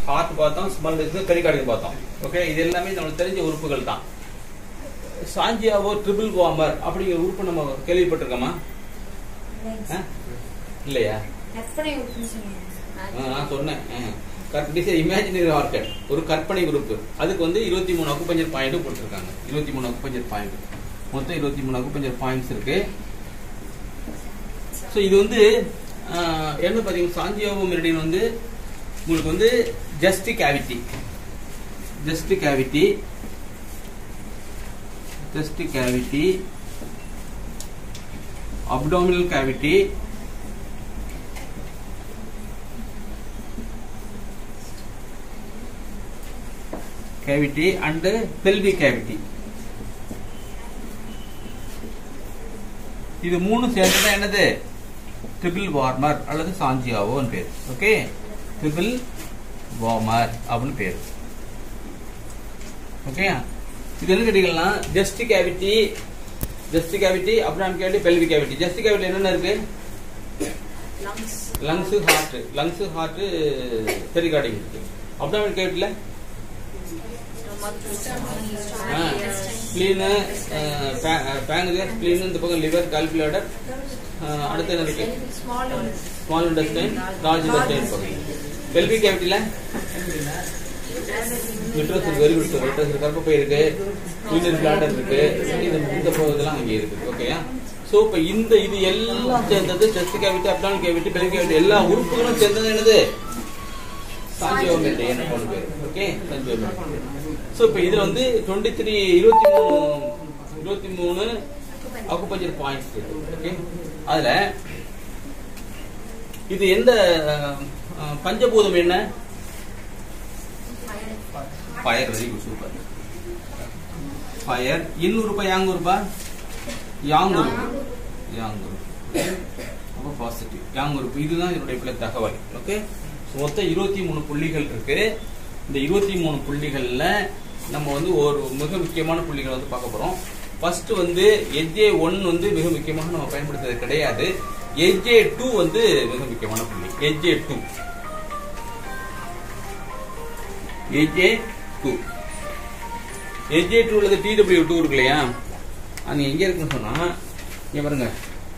Heart பார்த்தோம் smell இருக்கு pericardium பார்த்தோம் ஓகே இது எல்லாமே நம்மளுக்கு தெரிஞ்ச உறுப்புகள் தான் சாஞ்சியாவோ ட்ரிபிள் வார்மர் அப்படிங்கிற உறுப்பு நம்ம கேள்விப்பட்டிருக்கோமா ஆ? இல்லையா கற்பனை உறுப்புன்னு சொன்னீங்க ஆ, நான் சொன்னேன் இமேஜினரி ஆர்கட் ஒரு கற்பனை உறுப்பு அதுக்கு வந்து இருபத்தி மூணு அக்குப்பஞ்சர் பாயிண்ட் போட்டிருக்காங்க இருபத்தி மூணு அக்குப்பஞ்சர் பாயிண்ட் மொத்தம் இருபத்தி மூணு அக்குப்பஞ்சர் பாயிண்ட்ஸ் இருக்கு ஸோ இது வந்து ஆ, என்ன பார்த்தீங்கன்னா சாஞ்சியோவோ மெரிடியன் வந்து உங்களுக்கு வந்து just cavity just cavity just cavity abdominal cavity cavity and pelvic cavity இது மூணு சேர்ந்தது என்னது ட்ரிபிள் வார்மர் அல்லது சாஞ்சியாவோன்னு பேர் ஓகே ட்ரிபிள் வார்மர் அப்படின்னு பேர் ஓகே இது என்ன கேட்டீங்கன்னா just cavity just cavity abdominal cavity pelvic cavity just cavity என்னென்ன இருக்கு lungs lungs heart lungs heart pericardium இருக்கு அப்டாமிக் கேவிட்டில ஸ்ப்ளீனு பேங்க்ரியாஸ் ஸ்ப்ளீனு இந்த பக்கம் லிவர் கால்குலேட்டர் அடுத்து என்ன இருக்கு small small intestine large intestine பக்கம் பெல்விக் கேவிட்டில லிட்ரஸ் இருக்கு வெரி குட் சார் லிட்ரஸ் இருக்கு கர்ப்பப்பை இருக்கு யூனியன் பிளாடர் இருக்கு இது இந்த பக்கம் இதெல்லாம் அங்கே இருக்கு ஓகேயா ஸோ இப்போ இந்த இது எல்லாம் சேர்ந்தது chest cavity abdomen cavity pelvic cavity எல்லா உறுப்புகளும் சேர்ந்தது என்னது சாஞ்சியோமெட்ரி என்ன கொண்டு பேர் ஓகே சாஞ்சியோமெட்ரி ஸோ இப்போ இதுல வந்து டுவெண்ட்டி த்ரீ இருபத்தி மூணு இருபத்தி மூணு அக்குபஞ்சர் பாயிண்ட்ஸ் இருக்கு ஓகே அதுல இது எந்த அஹ், பஞ்சபூதம் என்ன fire very good super fire இன்னொருப்பா யாங் உறுப்பா யாங் உறுப்பு யாங் உறுப்பு ரொம்ப பாசிட்டிவ் யாங் உறுப்பு இதுதான் இதனுடைய பிள்ளை தகவல் ஓகே மொத்தம் இருபத்தி மூணு புள்ளிகள் இருக்கு இந்த இருபத்தி மூணு புள்ளிகள்ல நம்ம வந்து ஒரு மிக முக்கியமான புள்ளிகளை வந்து பார்க்க போறோம் ஃபர்ஸ்ட் வந்து எஜ்ஜே ஒன் வந்து மிக முக்கியமாக நம்ம பயன்படுத்துறது கிடையாது எஜ்ஜே டூ வந்து மிக முக்கியமான புள்ளி SJ two SJ two SJ two அல்லது டிடபிள்யூ டூ இருக்கு இல்லையா அது எங்க இருக்குன்னு சொன்னா இங்க பாருங்க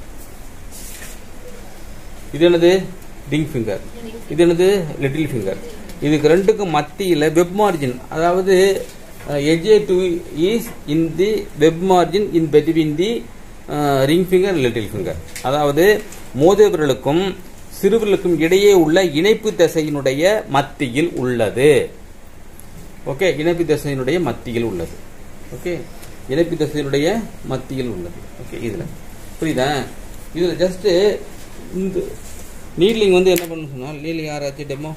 இது என்னது டிங் ஃபிங்கர் இது என்னது லிட்டில் ஃபிங்கர் இதுக்கு ரெண்டுக்கும் மத்தியில் வெப் மார்ஜின் அதாவது SJ two is in the web margin in between the ring finger little finger அதாவது மோதிரவிரலுக்கும் சிறுவிரலுக்கும் இடையே உள்ள இணைப்பு தசையினுடைய மத்தியில் உள்ளது ஓகே இணைப்பு தசையினுடைய மத்தியில் உள்ளது ஓகே இணைப்பு தசையினுடைய மத்தியில் உள்ளது ஓகே இதுல புரியுதா இதுல ஜஸ்ட் இந்த நீட்லிங் வந்து என்ன பண்ணணும் சொன்னா நீட்லிங் யாராச்சும் டெமோ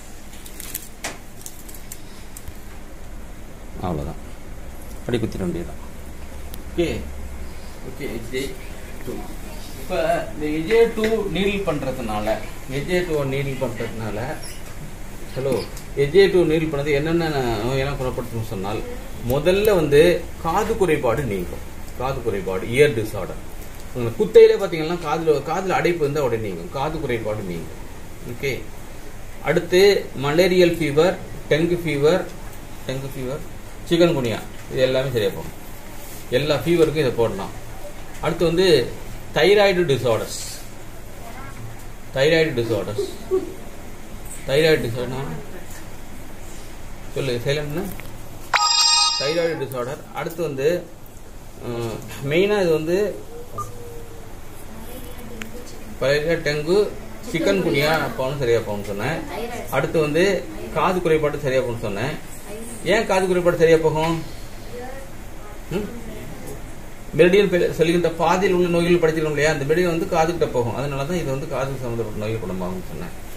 அவ்வளோதான் அடி குத்திட வேண்டியதுதான் ஓகே ஓகே எஜே டூ இப்போ இந்த எஜே டூ நீடில் பண்ணுறதுனால எஜே டூ நீடில் பண்ணுறதுனால ஹலோ எஜே டூ நீடில் பண்ணது என்னென்ன நோயெல்லாம் குணப்படுத்தணும்னு சொன்னால் முதல்ல வந்து காது குறைபாடு நீங்கும் காது குறைபாடு இயர் டிஸார்டர் குத்தையிலே பார்த்தீங்கன்னா காதில் காதில் அடைப்பு இருந்தால் உடனே நீங்கும் காது குறைபாடு நீங்கும் ஓகே அடுத்து malarial fever dengue fever dengue fever chikungunya இது எல்லாமே சரியா போகும் எல்லா ஃபீவருக்கும் இதை போடலாம் அடுத்து வந்து thyroid disorders thyroid disorders thyroid disorder சொல்லு சைலண்ட்னா தைராய்டு டிசார்டர் அடுத்து வந்து மெயினாக இது வந்து பழைய டெங்கு சிக்கன் குனியா போகணும் சரியா போகணும்னு சொன்னேன் அடுத்து வந்து காது குறைபாடு சரியா போகணும்னு சொன்னேன் ஏன் காது குறைபாடு சரியா போகும் ம்? மெரிடியன் பெ- செல்கின்ற பாதையில் உள்ள நோய்கள் படிச்சிருக்கோம் இல்லையா அந்த மெரிடியன் வந்து காதுகிட்ட போகும் அதனால தான் இது வந்து காது சம்பந்தப்பட்ட நோய்கள் குணமாகும் சொன்னேன்